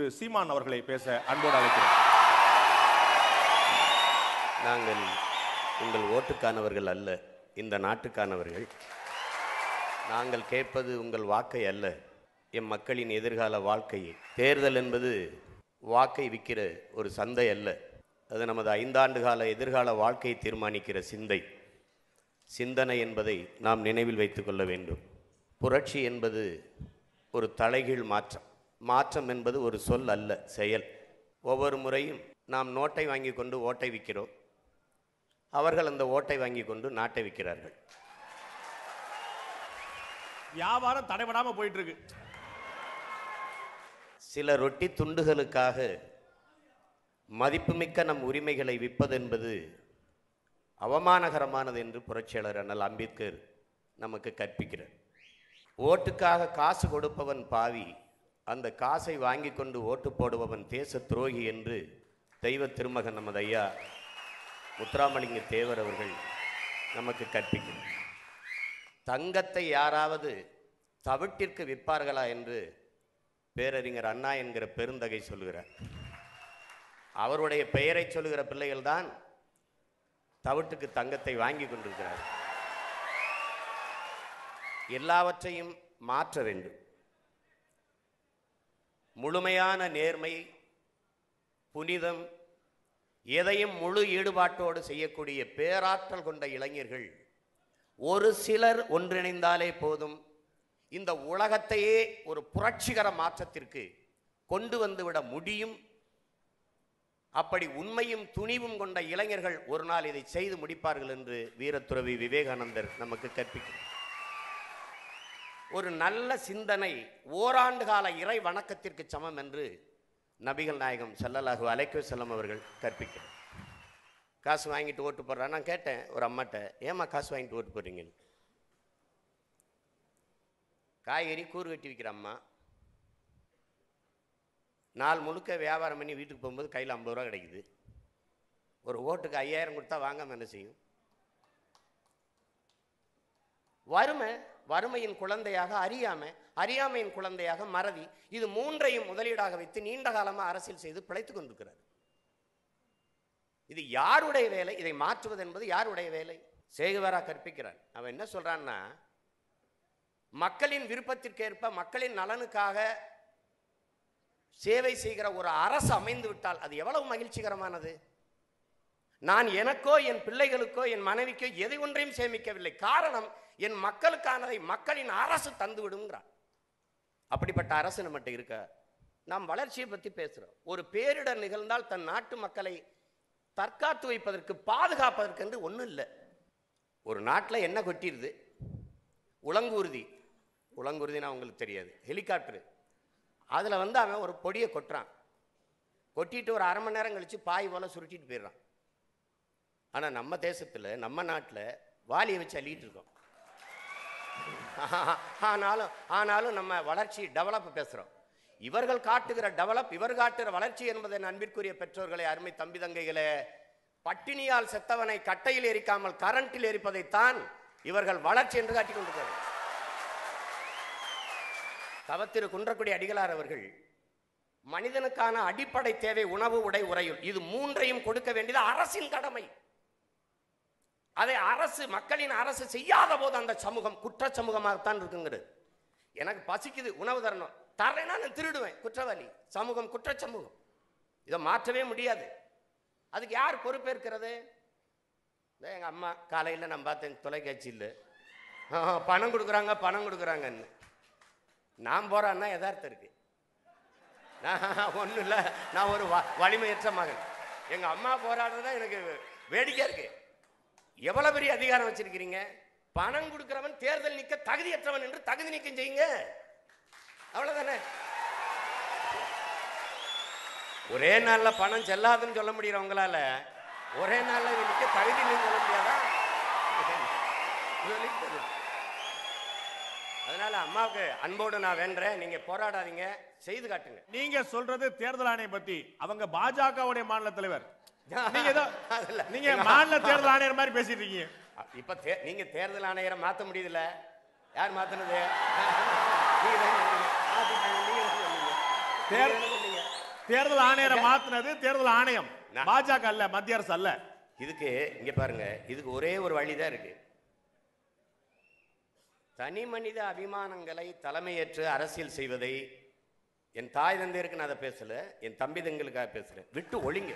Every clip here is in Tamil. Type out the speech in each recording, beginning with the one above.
திரு சீமான் அவர்களை பேச அன்போடு அழைக்கிறேன் நாங்கள் உங்கள் ஓட்டுக்கானவர்கள் அல்ல இந்த நாட்டுக்கானவர்கள் நாங்கள் கேட்பது உங்கள் வாக்கை அல்ல எம் மக்களின் எதிர்கால வாழ்க்கையை தேர்தல் என்பது வாக்கை விற்கிற ஒரு சந்தை அல்ல அது நமது ஐந்தாண்டு கால எதிர்கால வாழ்க்கையை தீர்மானிக்கிற சிந்தை சிந்தனை என்பதை நாம் நினைவில் வைத்துக் கொள்ள வேண்டும் புரட்சி என்பது ஒரு தலைகீழ் மாற்றம் மாற்றம் என்பது ஒரு சொல் அல்ல செயல் ஒவ்வொரு முறையும் நாம் நோட்டை வாங்கி கொண்டு ஓட்டை விற்கிறோம் அவர்கள் அந்த ஓட்டை வாங்கி கொண்டு நாட்டை விற்கிறார்கள் வியாபாரம் தடைபடாம போயிட்டு இருக்கு சில ரொட்டி துண்டுகளுக்காக மதிப்புமிக்க நம் உரிமைகளை விற்பதென்பது அவமானகரமானது என்று புரட்சியாளர் அண்ணல் அம்பேத்கர் நமக்கு கற்பிக்கிறார் ஓட்டுக்காக காசு கொடுப்பவன் பாவி அந்த காசை வாங்கி கொண்டு ஓட்டு போடுபவன் தேச துரோகி என்று தெய்வ திருமகன் நமது ஐயா முத்துராமலிங்க தேவர் அவர்கள் நமக்கு கற்பிக்கிறார் தங்கத்தை யாராவது தவிட்டிற்கு விற்பார்களா என்று பேரறிஞர் அண்ணா என்கிற பெருந்தகை சொல்கிறார் அவருடைய பெயரை சொல்லுகிற பிள்ளைகள்தான் தவிட்டுக்கு தங்கத்தை வாங்கி கொண்டிருக்கிறார் எல்லாவற்றையும் மாற்ற வேண்டும் முழுமையான நேர்மை புனிதம் எதையும் முழு ஈடுபாட்டோடு செய்யக்கூடிய பேராற்றல் கொண்ட இளைஞர்கள் ஒரு சிலர் ஒன்றிணைந்தாலே போதும் இந்த உலகத்தையே ஒரு புரட்சிகர மாற்றத்திற்கு கொண்டு வந்துவிட முடியும் அப்படி உண்மையும் துணிவும் கொண்ட இளைஞர்கள் ஒரு நாள் இதை செய்து முடிப்பார்கள் என்று வீரத்துறவி விவேகானந்தர் நமக்கு கற்பிக்கிறார் ஒரு நல்ல சிந்தனை ஓராண்டு கால இறை வணக்கத்திற்கு சமம் என்று நபிகள் நாயகம் ஸல்லல்லாஹு அலைஹி வஸல்லம் அவர்கள் கற்பிக்கிறார் காசு வாங்கிட்டு ஓட்டு போடுறான் நான் கேட்டேன் ஒரு அம்மாட்ட ஏம்மா காசு வாங்கிட்டு ஓட்டு போடுறீங்கன்னு காய்கறி கூறு வெட்டி விற்கிற அம்மா நாள் முழுக்க வியாபாரம் பண்ணி வீட்டுக்கு போகும்போது கையில் ஐம்பது ரூபா கிடைக்குது ஒரு ஓட்டுக்கு ஐயாயிரம் கொடுத்தா வாங்காம என்ன செய்யும் வறுமை வறுமையின் குழந்தையாக அறியாமை அறியாமையின் குழந்தையாக மறதி இது மூன்றையும் முதலீடாக வைத்து நீண்ட காலமாக அரசியல் செய்து பிழைத்துக் கொண்டிருக்கிறார் இது யாருடைய வேலை இதை மாற்றுவது என்பது யாருடைய வேலை சேகுவரா கற்பிக்கிறான் அவன் என்ன சொல்றான்னா மக்களின் விருப்பத்திற்கேற்ப மக்களின் நலனுக்காக சேவை செய்கிற ஒரு அரசு அமைந்து விட்டால் அது எவ்வளவு மகிழ்ச்சிகரமானது நான் எனக்கோ என் பிள்ளைகளுக்கோ என் மனைவிக்கோ எதை ஒன்றையும் சேமிக்கவில்லை காரணம் என் மக்களுக்கானதை மக்களின் அரசு தந்து விடுங்கிறான் அப்படிப்பட்ட அரசு நம்மகிட்ட இருக்க நாம் வளர்ச்சியை பற்றி பேசுகிறோம் ஒரு பேரிடர் நிகழ்ந்தால் தன் நாட்டு மக்களை தற்காத்து வைப்பதற்கு பாதுகாப்பதற்கு என்று ஒன்றும் இல்லை ஒரு நாட்டில் என்ன கொட்டிடுது உலங்கூர்தி உலங்கூர்தினா உங்களுக்கு தெரியாது ஹெலிகாப்டரு அதில் வந்து அவன் ஒரு பொடியை கொட்டுறான் கொட்டிட்டு ஒரு அரை மணி நேரம் கழித்து பாய் போல சுருட்டிட்டு போயிடுறான் ஆனால் நம்ம தேசத்தில் நம்ம நாட்டில் வாலியை வச்சு அள்ளிட்டு இருக்கோம் ஆனாலும் ஆனாலும் நம்ம வளர்ச்சி டெவலப் பேசுகிறோம் இவர்கள் காட்டுகிற டெவலப் இவர் காட்டுகிற வளர்ச்சி என்பதை அன்பிற்குரிய பெற்றோர்களே அருமை தம்பி தங்கைகளே பட்டினியால் செத்தவனை கட்டையில் எரிக்காமல் கரண்டில் எரிப்பதைத்தான் இவர்கள் வளர்ச்சி என்று காட்டிக் கொண்டிருக்கிறார்கள் தவத்திரு குன்றக்குடி அடிகளார் அவர்கள் மனிதனுக்கான அடிப்படை தேவை உணவு உடை உறையுள் இது மூன்றையும் கொடுக்க வேண்டியது அரசின் கடமை அதை அரசு மக்களின் அரசு செய்யாத போது அந்த சமூகம் குற்ற சமூகமாகத்தான் இருக்குங்கிறது எனக்கு பசிக்குது உணவு தரணும் தரேன்னா நான் திருடுவேன் குற்றவாளி சமூகம் குற்ற சமூகம் இதை மாற்றவே முடியாது அதுக்கு யார் பொறுப்பேற்கிறது இதோ எங்க அம்மா காலையில் நான் பார்த்தேன் தொலைக்காட்சியில் பணம் கொடுக்குறாங்க பணம் கொடுக்குறாங்கன்னு நான் போறான்னா யதார்த்தம் இருக்கு நான் ஒன்றும் இல்லை நான் ஒரு வ- வலிமையற்ற மகன் எங்க அம்மா போராடுறது தான் எனக்கு வேடிக்கை இருக்கு எவ்வளவு பெரிய அதிகாரம் வச்சிருக்கிறீங்க பணம் கொடுக்கிறவன் தேர்தல் நிக்க தகுதியற்றவன் என்று தகுதி நீக்கம் செய்யுங்க அவ்வளவுதானே ஒரே நாள்ல பணம் செல்லாதுன்னு சொல்ல முடியறவங்களால ஒரே நாள்ல இவன் நிக்க தகுதி இல்லைன்னு சொல்ல முடியாதா சொல்லிட்டு அதனால அம்மாவுக்கு அன்போடு நான் வேண்டேன் நீங்க போராடாதீங்க செய்து காட்டுங்க நீங்க சொல்றது தேர்தல் ஆணையம் பத்தி அவங்க பாஜகவுடைய மாநில தலைவர் நீங்க ஏதோ அதுல- நீங்க மாநில தேர்தல் ஆணையர் மாதிரி பேசிட்டு இருக்கீங்க இப்ப தே- நீங்க தேர்தல் ஆணையரை மாத்த முடியுதுல்ல யார் மாத்துனது நீங்க தான் சொன்னீங்க. மாத்திட்டாங்க, நீங்க தான் சொன்னீங்க. நீங்க தேர்- தானே சொன்னீங்க. தேர்தல் ஆணையரை மாத்துனது தேர்தல் ஆணையம் நான்- பாஜக அல்ல மத்திய அரசு அல்ல இதுக்கு இங்க பாருங்க இதுக்கு ஒரே ஒரு வழிதான் இருக்கு தனி மனித அபிமானங்களை தலைமையேற்று அரசியல் செய்வதை என் தாய் தந்தையருக்கு நான் அதை பேசல என் தம்பி தங்களுக்காக பேசுறேன் விட்டு ஒழிங்க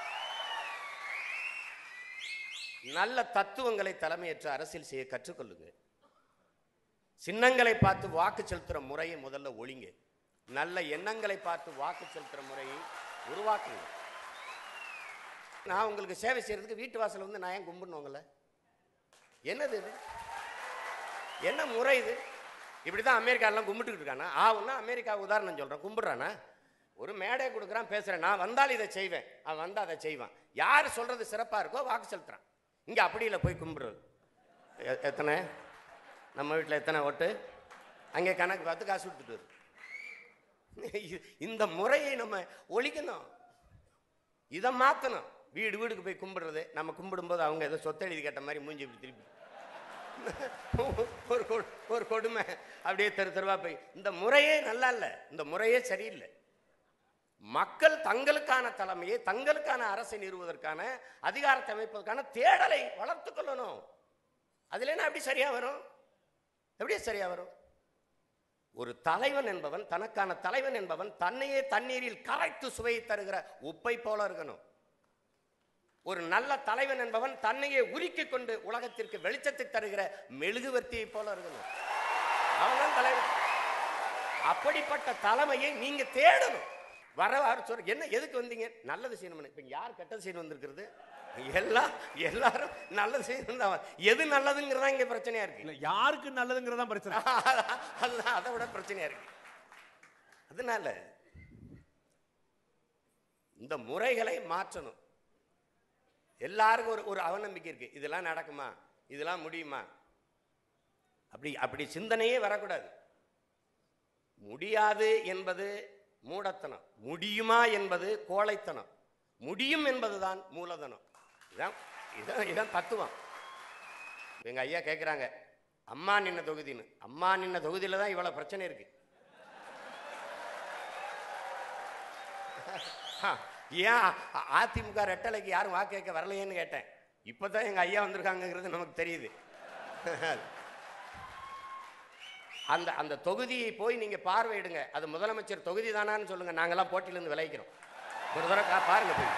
நல்ல தத்துவங்களை தலைமையேற்று அரசியல் செய்ய கற்றுக்கொள்ளுங்க சின்னங்களை பார்த்து வாக்கு செலுத்துற முறையை முதல்ல ஒழிங்க நல்ல எண்ணங்களை பார்த்து வாக்கு செலுத்துற முறையை உருவாக்குங்க நான் உங்களுக்கு சேவை செய்யறதுக்கு வீட்டு வாசல் வந்து நான் ஏன் கும்பிடணுங்கள என்னது இது என்ன முறை இது இப்படி தான் அமெரிக்காலாம் கும்பிட்டுக்கிட்டு இருக்கானா ஆவுன்னா அமெரிக்கா உதாரணம் சொல்கிறேன் கும்பிட்றானா ஒரு மேடை கொடுக்குறான் பேசுகிறேன் நான் வந்தால் இதை செய்வேன் அவன் வந்தால் அதை செய்வான் யார் சொல்கிறது சிறப்பாக இருக்கோ வாக்கு செலுத்துறான் இங்கே அப்படி இல்லை போய் கும்பிடுறது எ- எத்தனை நம்ம வீட்டில் எத்தனை ஓட்டு அங்கே கணக்கு பார்த்து காசு கொடுத்துட்டு வரு. இந்த முறையை நம்ம ஒழிக்கணும் இதை மாற்றணும் வீடு வீடுக்கு போய் கும்பிடுறது நம்ம கும்பிடும்போது அவங்க ஏதோ சொத்தெழுதி கேட்ட மாதிரி மூஞ்சி இப்படி திருப்பி ஒரு கொ- ஒரு கொடுமை அப்படியே தெரு தெருவா போய் இந்த முறையே நல்லா இல்லை இந்த முறையே சரியில்லை மக்கள் தங்களுக்கான தலைமையை தங்களுக்கான அரசை நிறுவுவதற்கான அதிகாரத்தை அமைப்பதற்கான தேடலை வளர்த்துக் கொள்ளணும் அதுல என்ன எப்படி சரியா வரும் எப்படி சரியா வரும் ஒரு தலைவன் என்பவன் தனக்கான தலைவன் என்பவன் தன்னையே தண்ணீரில் கரைத்து சுவையை தருகிற உப்பை போல இருக்கணும் ஒரு நல்ல தலைவன் என்பவன் தன்னையே உருக்கிக் கொண்டு உலகத்திற்கு வெளிச்சத்தை தருகிற மெழுகுவர்த்தியை போல இருக்கணும் அவன்தான் தலைவன் அப்படிப்பட்ட தலைமையை நீங்க தேடணும் வர வர சொல்ற என்ன எதுக்கு வந்தீங்க நல்லது செய்யணும் இப்ப யார் கெட்டது செய்யணும் வந்திருக்கிறது எல்லாம் எல்லாரும் நல்லது செய்யணும் தான் எது நல்லதுங்கிறதா இங்க பிரச்சனையா இருக்கு இல்ல யாருக்கு நல்லதுங்கிறதா பிரச்சனை அதுதான் அதை விட பிரச்சனையா இருக்கு அதனால இந்த முறைகளை மாற்றணும் எல்லாருக்கும் ஒரு ஒரு அவநம்பிக்கை இருக்கு இதெல்லாம் நடக்குமா இதெல்லாம் முடியுமா அப்படி அப்படி சிந்தனையே வரக்கூடாது முடியாது என்பது மூடத்தனம் முடியுமா என்பது கோழைத்தனம் முடியும் என்பதுதான் மூலதனம் இதான் இதான் இதான் தத்துவம் எங்க ஐயா கேட்குறாங்க அம்மா நின்ன தொகுதின்னு அம்மா நின்ன தொகுதியில தான் இவ்வளவு பிரச்சனை இருக்கு ஆ, ஏன் அ- அதிமுக ரெட்டலைக்கு யாரும் வாக்கு கேட்க வரலையேன்னு கேட்டேன் இப்பதான் எங்க ஐயா வந்திருக்காங்கங்கிறது நமக்கு தெரியுது அந்த அந்த தொகுதியை போய் நீங்க பார்வையிடுங்க அது முதலமைச்சர் தொகுதி தானான்னு சொல்லுங்க நாங்கெல்லாம் போட்டியிலிருந்து விளைவிக்கிறோம் ஒரு தடவை கா- பாருங்க போய்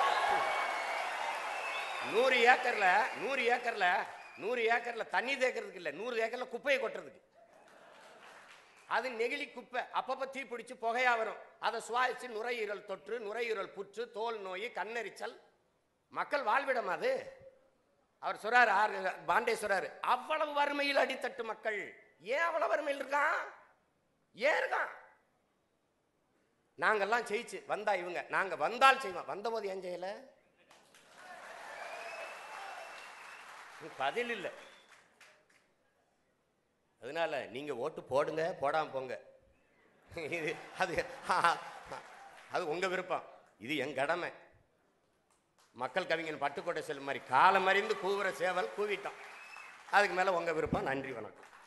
நூறு ஏக்கர்ல நூறு ஏக்கர்ல நூறு ஏக்கர்ல தண்ணி தேக்கிறதுக்கு இல்ல நூறு ஏக்கர்ல குப்பையை கொட்டுறதுக்கு அது நெகிழி குப்பை அப்பப்ப தீ பிடிச்சு புகையா வரும் அதை சுவாசிச்சு நுரையீரல் தொற்று நுரையீரல் புற்று தோல் நோய் கண்ணெரிச்சல் மக்கள் வாழ்விடம் அது அவர் சொல்றாரு ஆறு பாண்டே சொல்றாரு அவ்வளவு வறுமையில் அடித்தட்டு மக்கள் ஏன் அவ்வளவு வறுமையில் இருக்கான் ஏன் இருக்கான் நாங்கெல்லாம் ஜெயிச்சு வந்தா இவங்க நாங்க வந்தால் செய்வோம் வந்தபோது ஏன் செய்யல பதில் இல்லை அதனால நீங்க ஓட்டு போடுங்க போடாம போங்க இது அது அது உங்க விருப்பம் இது என் கடமை மக்கள் கவிஞன் பட்டுக்கோட்டை செல்லும் மாதிரி காலம் அறிந்து கூவுற சேவல் கூவிட்டான் அதுக்கு மேல உங்க விருப்பம் நன்றி வணக்கம்